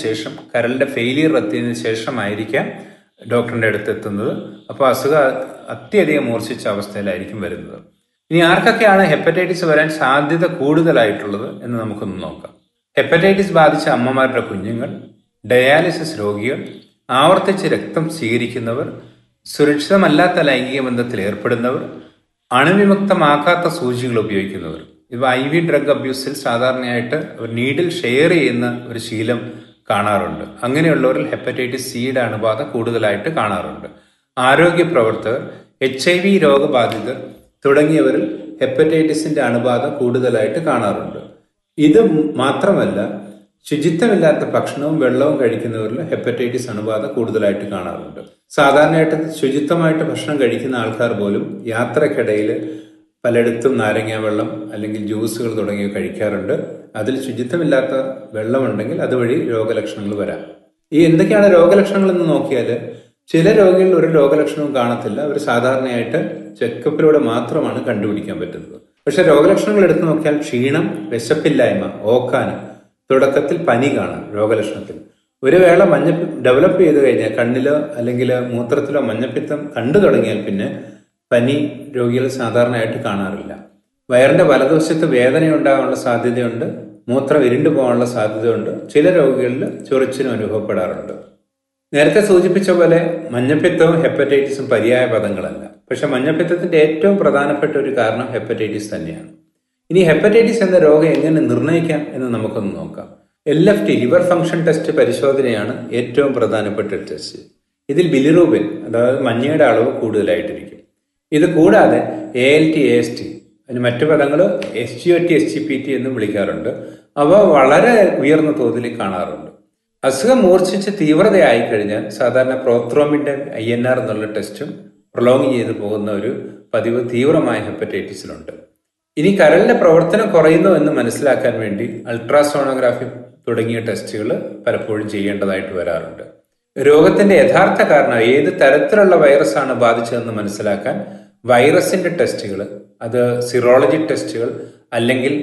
ശേഷം കരളിന്റെ ഫെയിലിയർ എത്തിയതിനു ശേഷമായിരിക്കാം ഡോക്ടറിന്റെ അടുത്ത് എത്തുന്നത് അപ്പോൾ അസുഖം അത്യധികം മൂർച്ഛിച്ച അവസ്ഥയിലായിരിക്കും വരുന്നത് ഇനി ആർക്കൊക്കെയാണ് ഹെപ്പറ്റൈറ്റിസ് വരാൻ സാധ്യത കൂടുതലായിട്ടുള്ളത് എന്ന് നമുക്കൊന്ന് നോക്കാം ഹെപ്പറ്റൈറ്റിസ് ബാധിച്ച അമ്മമാരുടെ കുഞ്ഞുങ്ങൾ ഡയാലിസിസ് രോഗികൾ ആവർത്തിച്ച് രക്തം സ്വീകരിക്കുന്നവർ സുരക്ഷിതമല്ലാത്ത ലൈംഗിക ബന്ധത്തിൽ ഏർപ്പെടുന്നവർ അണുവിമുക്തമാക്കാത്ത സൂചികൾ ഉപയോഗിക്കുന്നവർ ഇവ ഐ വി ഡ്രഗ് അബ്യൂസിൽ സാധാരണയായിട്ട് ഒരു നീഡിൽ ഷെയർ ചെയ്യുന്ന ഒരു ശീലം കാണാറുണ്ട് അങ്ങനെയുള്ളവരിൽ ഹെപ്പറ്റൈറ്റിസ് സിയുടെ അണുബാധ കൂടുതലായിട്ട് കാണാറുണ്ട് ആരോഗ്യ പ്രവർത്തകർ എച്ച് ഐ വി രോഗബാധിതർ തുടങ്ങിയവരിൽ ഹെപ്പറ്റൈറ്റിസിന്റെ അണുബാധ കൂടുതലായിട്ട് കാണാറുണ്ട് ഇത് മാത്രമല്ല ശുചിത്വമില്ലാത്ത ഭക്ഷണവും വെള്ളവും കഴിക്കുന്നവരിൽ ഹെപ്പറ്റൈറ്റിസ് അണുബാധ കൂടുതലായിട്ട് കാണാറുണ്ട് സാധാരണയായിട്ട് ശുചിത്വമായിട്ട് ഭക്ഷണം കഴിക്കുന്ന ആൾക്കാർ പോലും യാത്രക്കിടയിൽ പലയിടത്തും നാരങ്ങ വെള്ളം അല്ലെങ്കിൽ ജ്യൂസുകൾ തുടങ്ങിയവ കഴിക്കാറുണ്ട് അതിൽ ശുചിത്വമില്ലാത്ത വെള്ളമുണ്ടെങ്കിൽ അതുവഴി രോഗലക്ഷണങ്ങൾ വരാം ഈ എന്തൊക്കെയാണ് രോഗലക്ഷണങ്ങൾ എന്ന് നോക്കിയാൽ ചില രോഗികളിൽ ഒരു രോഗലക്ഷണവും കാണത്തില്ല അവർ സാധാരണയായിട്ട് ചെക്കപ്പിലൂടെ മാത്രമാണ് കണ്ടുപിടിക്കാൻ പറ്റുന്നത് പക്ഷെ രോഗലക്ഷണങ്ങൾ എടുത്തു നോക്കിയാൽ ക്ഷീണം വിശപ്പില്ലായ്മ ഓക്കാനം തുടക്കത്തിൽ പനി കാണാം രോഗലക്ഷണത്തിൽ ഒരു വേള മഞ്ഞ ഡെവലപ്പ് ചെയ്ത് കഴിഞ്ഞാൽ കണ്ണിലോ അല്ലെങ്കിൽ മൂത്രത്തിലോ മഞ്ഞപ്പിത്തം കണ്ടു തുടങ്ങിയാൽ പിന്നെ പനി രോഗികൾ സാധാരണയായിട്ട് കാണാറില്ല വയറിന്റെ വലതുവശത്ത് വേദന ഉണ്ടാകാനുള്ള സാധ്യതയുണ്ട് മൂത്രം ഇരുണ്ടു പോകാനുള്ള സാധ്യതയുണ്ട് ചില രോഗികളിൽ ചൊറിച്ചിനും അനുഭവപ്പെടാറുണ്ട് നേരത്തെ സൂചിപ്പിച്ച പോലെ മഞ്ഞപ്പിത്തവും ഹെപ്പറ്റൈറ്റിസും പര്യായ പദങ്ങളല്ല പക്ഷെ മഞ്ഞപ്പിത്തത്തിന്റെ ഏറ്റവും പ്രധാനപ്പെട്ട ഒരു കാരണം ഹെപ്പറ്റൈറ്റിസ് തന്നെയാണ് ഇനി ഹെപ്പറ്റൈറ്റിസ് എന്ന രോഗം എങ്ങനെ നിർണ്ണയിക്കാം എന്ന് നമുക്കൊന്ന് നോക്കാം L F T liver function test പരിശോധനയാണ് ഏറ്റവും പ്രധാനപ്പെട്ട ടെസ്റ്റ് ഇതിൽ ബിലിറൂബിൻ അതായത് മഞ്ഞയുടെ അളവ് കൂടുതലായിട്ടിരിക്കും ഇത് കൂടാതെ A L T A S T അതിന് മറ്റു പദങ്ങൾ S G O T S G P T എന്നും വിളിക്കാറുണ്ട് അവ വളരെ ഉയർന്ന തോതിൽ കാണാറുണ്ട് അസുഖം മൂർച്ഛിച്ച് തീവ്രതയായി കഴിഞ്ഞാൽ സാധാരണ പ്രോത്രോമിന്റെ ഐ എൻ ആർ എന്നുള്ള ടെസ്റ്റും പ്രൊലോങ് ചെയ്തു പോകുന്ന ഒരു പതിവ് തീവ്രമായ ഹെപ്പറ്റൈറ്റിസിലുണ്ട് ഇനി കരളിന്റെ പ്രവർത്തനം കുറയുന്നു എന്ന് മനസ്സിലാക്കാൻ വേണ്ടി അൾട്രാസോണോഗ്രാഫി തുടങ്ങിയ ടെസ്റ്റുകൾ പലപ്പോഴും ചെയ്യേണ്ടതായിട്ട് വരാറുണ്ട് രോഗത്തിന്റെ യഥാർത്ഥ കാരണം ഏത് തരത്തിലുള്ള വൈറസാണ് ബാധിച്ചതെന്ന് മനസ്സിലാക്കാൻ വൈറസിന്റെ ടെസ്റ്റുകൾ അത് സിറോളജി ടെസ്റ്റുകൾ അല്ലെങ്കിൽ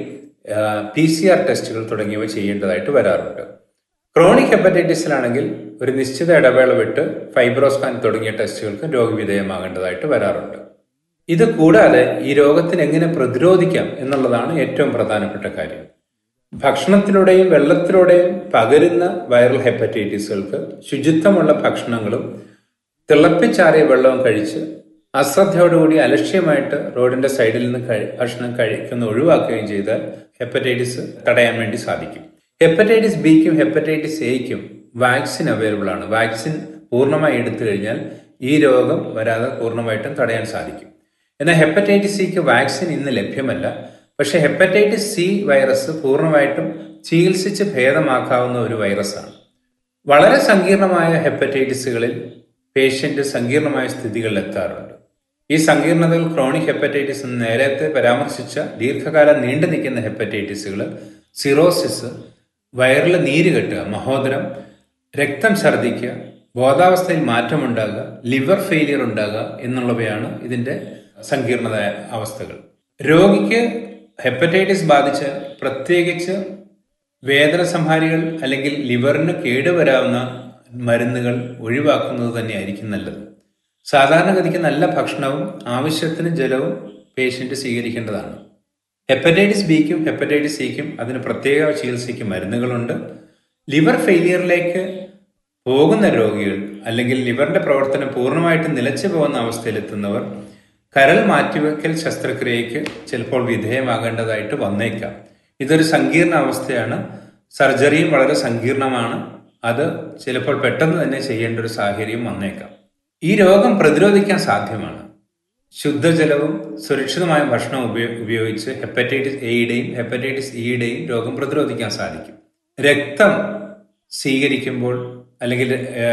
പി സി ആർ ടെസ്റ്റുകൾ തുടങ്ങിയവ ചെയ്യേണ്ടതായിട്ട് വരാറുണ്ട് ക്രോണിക് ഹെപ്പറ്റൈറ്റിസിലാണെങ്കിൽ ഒരു നിശ്ചിത ഇടവേള വിട്ട് ഫൈബ്രോസ്കാൻ തുടങ്ങിയ ടെസ്റ്റുകൾക്ക് രോഗവിധേയമാകേണ്ടതായിട്ട് വരാറുണ്ട് ഇത് കൂടാതെ ഈ രോഗത്തിന് എങ്ങനെ പ്രതിരോധിക്കാം എന്നുള്ളതാണ് ഏറ്റവും പ്രധാനപ്പെട്ട കാര്യം ഭക്ഷണത്തിലൂടെയും വെള്ളത്തിലൂടെയും പകരുന്ന വൈറൽ ഹെപ്പറ്റൈറ്റിസുകൾക്ക് ശുചിത്വമുള്ള ഭക്ഷണങ്ങളും തിളപ്പിച്ചാറിയ വെള്ളവും കഴിച്ച് അശ്രദ്ധയോടുകൂടി അലക്ഷ്യമായിട്ട് റോഡിന്റെ സൈഡിൽ നിന്ന് ഭക്ഷണം കഴിക്കുന്ന ഒഴിവാക്കുകയും ചെയ്താൽ ഹെപ്പറ്റൈറ്റിസ് തടയാൻ വേണ്ടി സാധിക്കും ഹെപ്പറ്റൈറ്റിസ് ബിക്കും ഹെപ്പറ്റൈറ്റിസ് എയ്ക്കും വാക്സിൻ അവൈലബിൾ ആണ് വാക്സിൻ പൂർണ്ണമായി എടുത്തു കഴിഞ്ഞാൽ ഈ രോഗം വരാതെ പൂർണ്ണമായിട്ടും തടയാൻ സാധിക്കും എന്നാൽ ഹെപ്പറ്റൈറ്റിസ് സിക്ക് വാക്സിൻ ഇന്ന് ലഭ്യമല്ല പക്ഷെ ഹെപ്പറ്റൈറ്റിസ് സി വൈറസ് പൂർണ്ണമായിട്ടും ചികിത്സിച്ച് ഭേദമാക്കാവുന്ന ഒരു വൈറസാണ് വളരെ സങ്കീർണമായ ഹെപ്പറ്റൈറ്റിസുകളിൽ പേഷ്യന്റ് സങ്കീർണമായ സ്ഥിതികളിൽ എത്താറുണ്ട് ഈ സങ്കീർണതകൾ ക്രോണിക് ഹെപ്പറ്റൈറ്റിസ് എന്ന് നേരത്തെ പരാമർശിച്ച ദീർഘകാലം നീണ്ടു നിൽക്കുന്ന ഹെപ്പറ്റൈറ്റിസുകൾ സിറോസിസ് വയറിൽ നീര് കെട്ടുക മഹോദരം രക്തം ഛർദ്ദിക്കുക ബോധാവസ്ഥയിൽ മാറ്റമുണ്ടാകുക ലിവർ ഫെയിലിയർ ഉണ്ടാകുക എന്നുള്ളവയാണ് ഇതിന്റെ സങ്കീർണത അവസ്ഥകൾ രോഗിക്ക് ഹെപ്പറ്റൈറ്റിസ് ബാധിച്ച് പ്രത്യേകിച്ച് വേദന സംഹാരികൾ അല്ലെങ്കിൽ ലിവറിന് കേടുവരാവുന്ന മരുന്നുകൾ ഒഴിവാക്കുന്നത് തന്നെയായിരിക്കും നല്ലത് സാധാരണഗതിക്ക് നല്ല ഭക്ഷണവും ആവശ്യത്തിന് ജലവും പേഷ്യന്റ് സ്വീകരിക്കേണ്ടതാണ് ഹെപ്പറ്റൈറ്റിസ് ബിക്കും ഹെപ്പറ്റൈറ്റിസ് സിക്കും അതിന് പ്രത്യേക ചികിത്സയ്ക്ക് മരുന്നുകളുണ്ട് ലിവർ ഫെയിലിയറിലേക്ക് പോകുന്ന രോഗികൾ അല്ലെങ്കിൽ ലിവറിന്റെ പ്രവർത്തനം പൂർണ്ണമായിട്ടും നിലച്ചു പോകുന്ന അവസ്ഥയിലെത്തുന്നവർ കരൾ മാറ്റിവെക്കൽ ശസ്ത്രക്രിയയ്ക്ക് ചിലപ്പോൾ വിധേയമാകേണ്ടതായിട്ട് വന്നേക്കാം ഇതൊരു സങ്കീർണ അവസ്ഥയാണ് സർജറിയും വളരെ സങ്കീർണമാണ് അത് ചിലപ്പോൾ പെട്ടെന്ന് തന്നെ ചെയ്യേണ്ട ഒരു സാഹചര്യം വന്നേക്കാം ഈ രോഗം പ്രതിരോധിക്കാൻ സാധ്യമാണ് ശുദ്ധജലവും സുരക്ഷിതമായ ഭക്ഷണവും ഉപയോഗിച്ച് ഹെപ്പറ്റൈറ്റിസ് എയുടെയും ഹെപ്പറ്റൈറ്റിസ് ഇയുടെയും രോഗം പ്രതിരോധിക്കാൻ സാധിക്കും രക്തം സ്വീകരിക്കുമ്പോൾ അല്ലെങ്കിൽ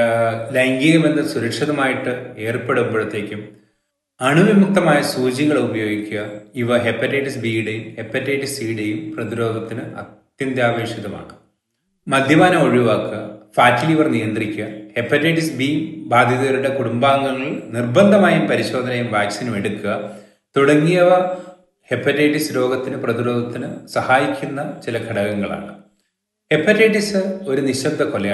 ലൈംഗിക ബന്ധം സുരക്ഷിതമായിട്ട് ഏർപ്പെടുമ്പോഴത്തേക്കും അണുവിമുക്തമായ സൂചികൾ ഉപയോഗിക്കുക ഇവ ഹെപ്പറ്റൈറ്റിസ് ബിയുടെയും ഹെപ്പറ്റൈറ്റിസ് സിയുടെയും പ്രതിരോധത്തിന് അത്യന്താപേക്ഷിതമാണ് മദ്യപാനം ഒഴിവാക്കുക ഫാറ്റി ലിവർ നിയന്ത്രിക്കുക ഹെപ്പറ്റൈറ്റിസ് ബി ബാധിതരുടെ കുടുംബാംഗങ്ങൾ നിർബന്ധമായും പരിശോധനയും വാക്സിനും എടുക്കുക തുടങ്ങിയവ ഹെപ്പറ്റൈറ്റിസ് രോഗത്തിന് പ്രതിരോധത്തിന് സഹായിക്കുന്ന ചില ഘടകങ്ങളാണ് ഹെപ്പറ്റൈറ്റിസ് ഒരു നിശബ്ദ കൊലയാണ്